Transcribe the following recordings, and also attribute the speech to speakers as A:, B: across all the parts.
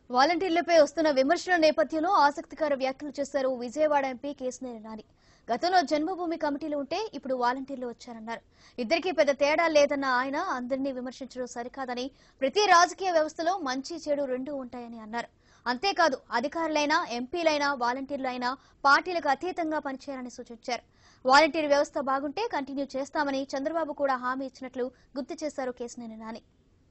A: వాలంటీర్లపై వస్తున్న విమర్శల నేపథ్యంలో ఆసక్తికర వ్యాఖ్యలు చేశారు విజయవాడ ఎంపీ కేసినేని నాని గతంలో జన్మభూమి కమిటీలు ఉంటే ఇప్పుడు వాలంటీర్లు వచ్చారన్నారు ఇద్దరికీ పెద్ద తేడా లేదన్న ఆయన అందరినీ విమర్శించడం సరికాదని ప్రతి రాజకీయ వ్యవస్థలో మంచి చెడు రెండూ ఉంటాయని అన్నారు అంతేకాదు అధికారులైనా ఎంపీలైనా వాలంటీర్లైనా పార్టీలకు అతీతంగా పనిచేయాలని సూచించారు వాలంటీర్ వ్యవస్థ బాగుంటే కంటిన్యూ చేస్తామని చంద్రబాబు కూడా హామీ ఇచ్చినట్లు గుర్తు చేశారు కేసినేని నాని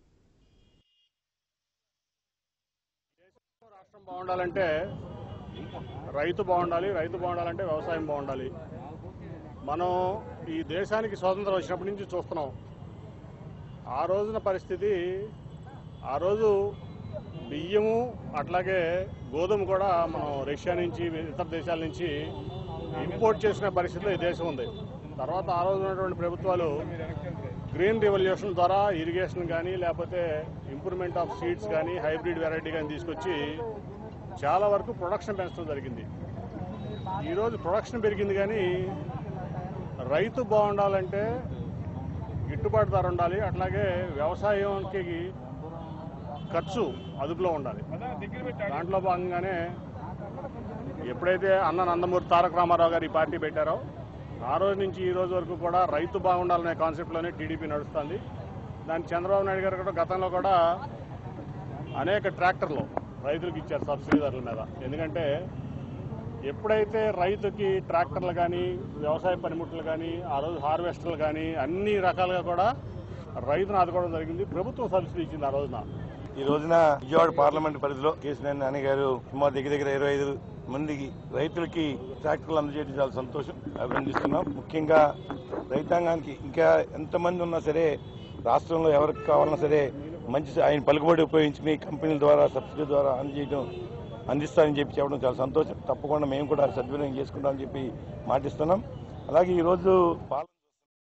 B: రాష్ట్రం బాగుండాలంటే రైతు బాగుండాలి రైతు బాగుండాలంటే వ్యవసాయం బాగుండాలి మనం ఈ దేశానికి స్వాతంత్రం వచ్చినప్పటి నుంచి చూస్తున్నాం ఆ రోజున పరిస్థితి ఆ రోజు బియ్యము అట్లాగే గోధుమ కూడా మనం రష్యా నుంచి ఇతర దేశాల నుంచి ఇంపోర్ట్ చేసిన పరిస్థితిలో ఈ దేశం ఉంది తర్వాత ఆ రోజు ఉన్నటువంటి ప్రభుత్వాలు గ్రీన్ రివల్యూషన్ ద్వారా ఇరిగేషన్ కానీ లేకపోతే ఇంప్రూవ్మెంట్ ఆఫ్ సీడ్స్ కానీ హైబ్రిడ్ వెరైటీ కానీ తీసుకొచ్చి చాలా వరకు ప్రొడక్షన్ పెంచడం జరిగింది ఈరోజు ప్రొడక్షన్ పెరిగింది కానీ రైతు బాగుండాలంటే గిట్టుబాటు ధర ఉండాలి అట్లాగే వ్యవసాయానికి ఖర్చు అదుపులో ఉండాలి దాంట్లో భాగంగానే ఎప్పుడైతే అన్న నందమూరి తారక రామారావు గారు ఈ పార్టీ పెట్టారో ఆ రోజు నుంచి ఈ రోజు వరకు కూడా రైతు బాగుండాలనే కాన్సెప్ట్లోనే టీడీపీ నడుస్తుంది దాన్ని చంద్రబాబు నాయుడు గారు కూడా గతంలో కూడా అనేక ట్రాక్టర్లు రైతులకు ఇచ్చారు సబ్సిడీ ధరల మీద ఎందుకంటే ఎప్పుడైతే రైతుకి ట్రాక్టర్లు కానీ వ్యవసాయ పనిముట్లు కానీ ఆ రోజు హార్వెస్టర్లు కానీ అన్ని రకాలుగా కూడా రైతును ఆదుకోవడం జరిగింది ప్రభుత్వం సబ్సిడీ ఇచ్చింది ఆ రోజున
C: ఈ రోజున విజయవాడ పార్లమెంట్ పరిధిలో కేసీఆర్ నాని గారు సుమారు దగ్గర దగ్గర ఇరవై ఐదు మందికి రైతులకి ట్రాక్టర్లు అందజేయడం చాలా సంతోషం అభినందిస్తున్నాం ముఖ్యంగా రైతాంగానికి ఇంకా ఎంతమంది ఉన్నా సరే రాష్ట్రంలో ఎవరికి కావాలన్నా సరే మంచి ఆయన పలుకుబడి ఉపయోగించుకుని కంపెనీల ద్వారా సబ్సిడీ ద్వారా అందజేయడం అందిస్తారని చెప్పి చెప్పడం చాలా సంతోషం తప్పకుండా మేము కూడా సద్వినియోగం చేసుకుంటామని చెప్పి మాటిస్తున్నాం అలాగే ఈరోజు పాలన